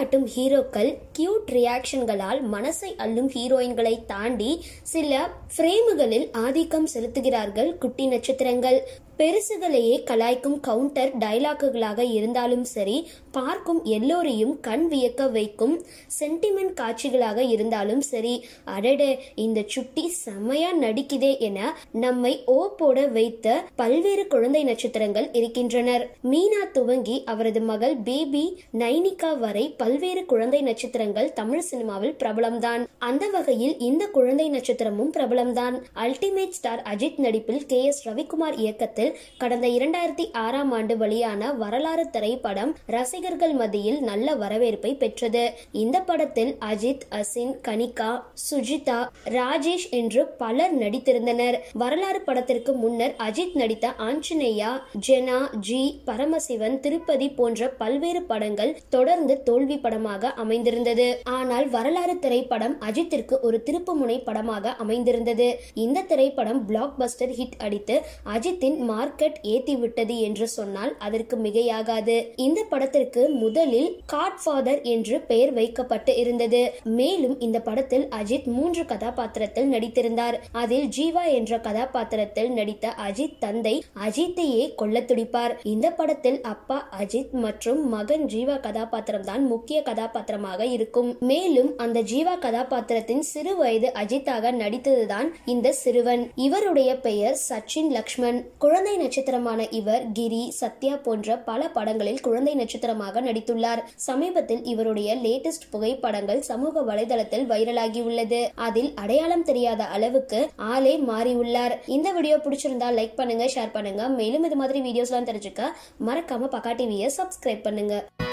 காட்டும் ஹீரோக்கள் கியூட் ரியாக்ஷன்களால் மனசை அள்ளும் ஹீரோயின்களை தாண்டி சில ஃப்ரேமுகளில் ஆதிக்கம் செலுத்துகிறார்கள் குட்டி நட்சத்திரங்கள் பெருசுகளையே கலாய்க்கும் கவுண்டர் டயலாக்குகளாக இருந்தாலும் சரி பார்க்கும் எல்லோரையும் கண் வியக்க வைக்கும் சென்டிமெண்ட் காட்சிகளாக இருந்தாலும் சரி அடட இந்த சுட்டி செம்மையா நடிக்குதே என நம்மை ஓ போட வைத்த பல்வேறு குழந்தை நட்சத்திரங்கள் இருக்கின்றனர் மீனா துவங்கி அவரது மகள் பேபி நைனிகா வரை பல்வேறு குழந்தை நட்சத்திரங்கள் தமிழ் சினிமாவில் பிரபலம்தான் அந்த வகையில் இந்த குழந்தை நட்சத்திரமும் பிரபலம்தான் அல்டிமேட் ஸ்டார் அஜித் நடிப்பில் கே எஸ் ரவிக்குமார் இயக்கத்தில் கடந்த இரண்டாயிரத்தி ஆறாம் ஆண்டு வெளியான வரலாறு திரைப்படம் ரசிகர்கள் மத்தியில் நல்ல வரவேற்பை பெற்றது இந்த படத்தில் அஜித் அசின் கனிகா சுஜிதா ராஜேஷ் என்று பலர் நடித்திருந்தனர் வரலாறு படத்திற்கு முன்னர் அஜித் நடித்த ஆஞ்சநேயா ஜெனா ஜி பரமசிவன் திருப்பதி போன்ற பல்வேறு படங்கள் தொடர்ந்து தோல்வி படமாக அமைந்திருந்தது ஆனால் வரலாறு திரைப்படம் அஜித்திற்கு ஒரு திருப்புமுனை படமாக அமைந்திருந்தது இந்த திரைப்படம் பிளாக் பஸ்டர் ஹிட் அடித்து அஜித்தின் மார்க்கெட் ஏத்தி விட்டது என்று சொன்னால் அதற்கு மிகையாகாது இந்த படத்திற்கு முதலில் காட்ஃபாதர் என்று பெயர் வைக்கப்பட்டு இருந்தது மேலும் இந்த படத்தில் அஜித் மூன்று கதாபாத்திரத்தில் நடித்திருந்தார் அதில் ஜீவா என்ற கதாபாத்திரத்தில் நடித்த அஜித் தந்தை அஜித்தையே கொல்ல துடிப்பார் இந்த படத்தில் அப்பா அஜித் மற்றும் மகன் ஜீவா கதாபாத்திரம் தான் முக்கிய கதாபாத்திரமாக இருக்கும் மேலும் அந்த ஜீவா கதாபாத்திரத்தின் சிறு வயது அஜித்தாக நடித்ததுதான் இந்த சிறுவன் இவருடைய பெயர் சச்சின் லக்ஷ்மண் குழந்தை நட்சத்திரமான இவர் கிரி சத்யா போன்ற பல படங்களில் குழந்தை நட்சத்திரமாக நடித்துள்ளார் சமீபத்தில் இவருடைய லேட்டஸ்ட் புகைப்படங்கள் சமூக வலைதளத்தில் வைரலாகி உள்ளது அதில் அடையாளம் தெரியாத அளவுக்கு ஆளே மாறியுள்ளார் இந்த வீடியோ பிடிச்சிருந்தா லைக் பண்ணுங்க ஷேர் பண்ணுங்க மேலும் இது மாதிரி வீடியோஸ்லாம் தெரிஞ்சுக்க மறக்காம பக்கா டிவியை சப்ஸ்கிரைப் பண்ணுங்க